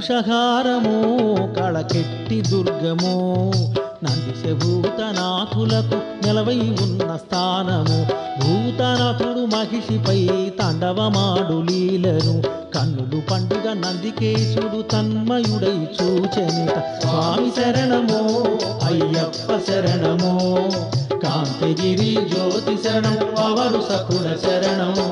కలుషహారము కళకెట్టి దుర్గము నందిశ భూతనాథులకు నెలవై ఉన్న స్థానము భూతనాథుడు మహిషిపై తాండవమాడు లీలను కన్నులు పండుగ నందికేశుడు తన్మయుడై చూచనిత స్వామి శరణమో అయ్యప్ప శరణమో కాంతగిరి జ్యోతి శరణం పవరు సకుల శరణము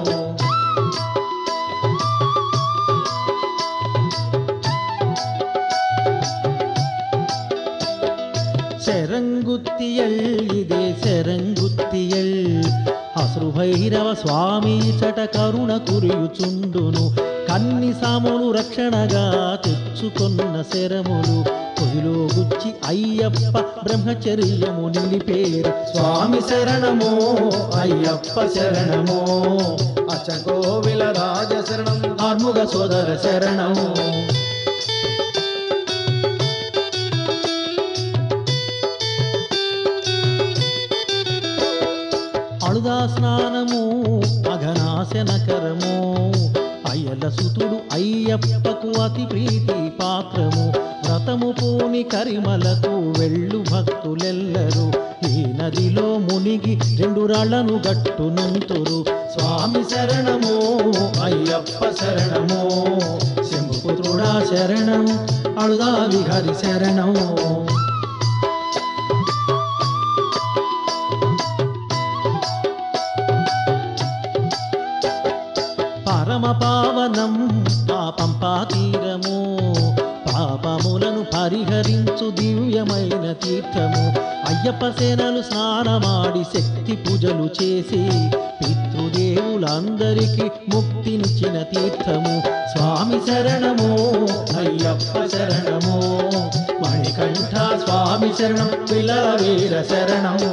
శరంగుత్తియల్ ఇదే శరంగుత్తియల్ అసురు భైరవ స్వామి చట కరుణ కురియుచుండును కన్ని సాములు రక్షణగా తెచ్చుకొన్న శరములు పొదిలో గుచ్చి అయ్యప్ప బ్రహ్మచర్యము నిలిపేరు స్వామి శరణమో అయ్యప్ప శరణమో అచకోవిల రాజ శరణం ఆర్ముగ సోదర శరణము అళుదా స్నానము అఘనాశనకరము అయ్యల సుతుడు అయ్యప్పకు అతి ప్రీతి పాత్రము వ్రతము పూని కరిమలకు వెళ్ళు భక్తులెల్లరు ఈ నదిలో మునిగి రెండు రాళ్లను గట్టునంతురు స్వామి శరణము అయ్యప్ప శరణము శంభుపుత్రుడా శరణం అళుదా విహరి శరణము పరమ పావనం పాపంపా తీరము పాపములను పరిహరించు దివ్యమైన తీర్థము అయ్యప్ప సేనలు స్నానమాడి శక్తి పూజలు చేసి పితృదేవులందరికీ ముక్తినిచ్చిన తీర్థము స్వామి శరణము అయ్యప్ప శరణము మణికంఠ స్వామి శరణం పిల్లల వీర శరణము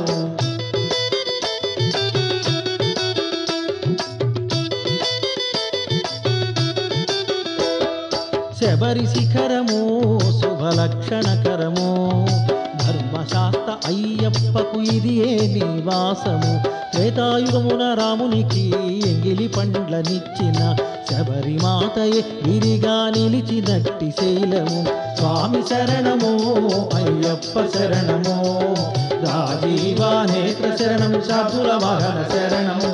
శబరి శిఖరము శుభలక్షణకరము ధర్మశాస్త్ర అయ్యప్పకు ఇది ఏ నివాసము త్రేతాయుగమున రామునికి ఎంగిలి పండ్లనిచ్చిన శబరిమాతయే విరిగా నిలిచినట్టి శైలము స్వామి శరణము అయ్యప్ప శరణము రాజీవా నేత్ర శరణం శాపుల వాహన శరణము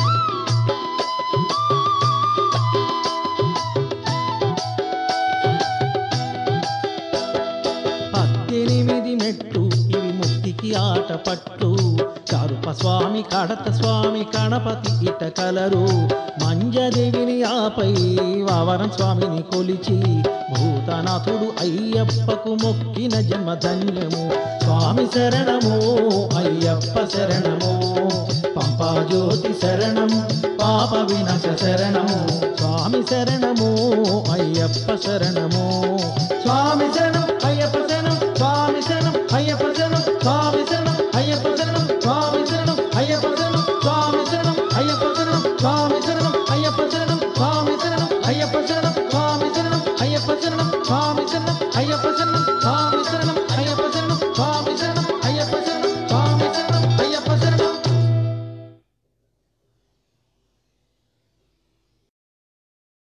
పద్దెనిమిది మెట్లు ఇవి ముక్తికి ఆట పట్టు కరుప స్వామి కడత స్వామి గణపతి ఇట కలరు మంజదేవిని ఆపై వావరం స్వామిని కొలిచి భూతనాథుడు అయ్యప్పకు మొక్కిన జన్మధన్యము స్వామి శరణము అయ్యప్ప శరణము పంపా జ్యోతి శరణం పాప వినాశ శరణము స్వామి శరణము అయ్యప్ప శరణము స్వామి